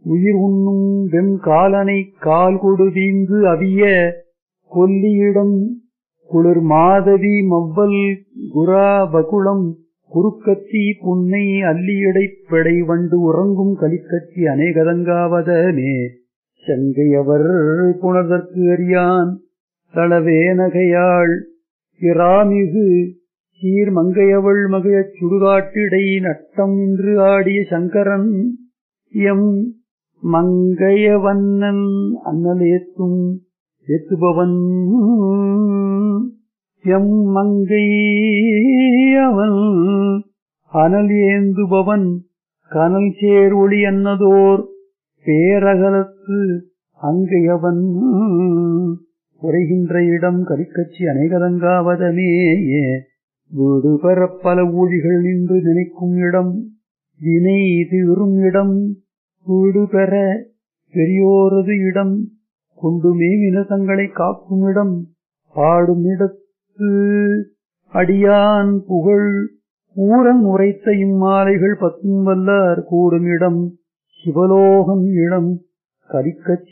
உயிர் உண்ணும் வெம் காலனை கால் கொடுதீந்து அவிய கொல்லியிடம் குளிர் மாதவி மவ்வல் குரா பகுளம் குறுக்கத்தி புன்னை அல்லியடைப் பெடை வண்டு உறங்கும் கலிக்கச்சி அநேகதங்காவதனே செங்கையவர் புணர்தற்கு அறியான் தளவே நகையாள் இராமிகு சீர் மங்கையவள் மகிழச் சுடுகாட்டிடை நட்டம் இன்று ஆடிய சங்கரன் எம் மங்கையவண்ணன் அன்னலேத்தும் ஏத்துபவன் எம் மங்கை அவன் அனல் ஏந்துபவன் கனல் சேர் ஒளி அன்னதோர் பேரகலத்து அங்கையவன் உரைகின்ற இடம் கரிக்கச்சி அநேகதங்காவதமேயே வீடு பெறப் பல ஊழிகள் நின்று நினைக்கும் இடம் வினை தீரும் இடம் வீடு பெற பெரியோரது இடம் கொண்டு மேவின தங்களை காக்கும் இடம் பாடும் இடத்து அடியான் புகழ் ஊரன் உரைத்த இம்மாலைகள் பத்தும் வல்லார் கூடும் இடம் சிவலோகம் இடம் கரிக்கச்